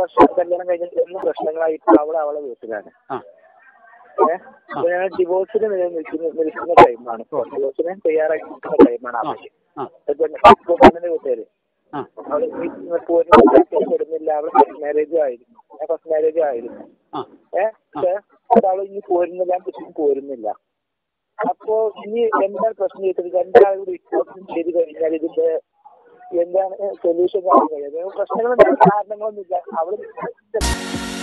വർഷം കല്യാണം കഴിഞ്ഞിട്ട് എന്നും പ്രശ്നങ്ങളായിട്ട് അവൾ അവളെ വീട്ടിലാണ് ആ ഏഹ് അപ്പൊ ഞാൻ ഡിവോഴ്സിന് നിൽക്കുന്ന നിൽക്കുന്ന ടൈമാണ് ഡിവോഴ്സിന് തയ്യാറായി നിൽക്കുന്ന ടൈമാണ് ആ അവര് ആ ഇപ്പൊ പെണ്ണിന്റെ വീട്ടുകാര് ആ അവള് ഈ പൂർണ്ണ പെടുന്നില്ല അവള് ഫസ്റ്റ് മാരേജും ആയിരുന്നു ഞാൻ ഫസ്റ്റ് മാരേജും ആയിരുന്നു ആ ഏഹ് പക്ഷെ ഒരാള് ഇനി പോരുന്നില്ല ഞാൻ പോരുന്നില്ല അപ്പോ ഇനി എന്താണ് പ്രശ്നം ചെയ്തത് രണ്ടാളും കൂടി ഇപ്പോഴും ചെയ്ത് കഴിഞ്ഞാൽ ഇതിന്റെ എന്താണ് സൊല്യൂഷൻ കാണാൻ കഴിയുന്നത് പ്രശ്നങ്ങൾ കാരണങ്ങളൊന്നുമില്ല അവള്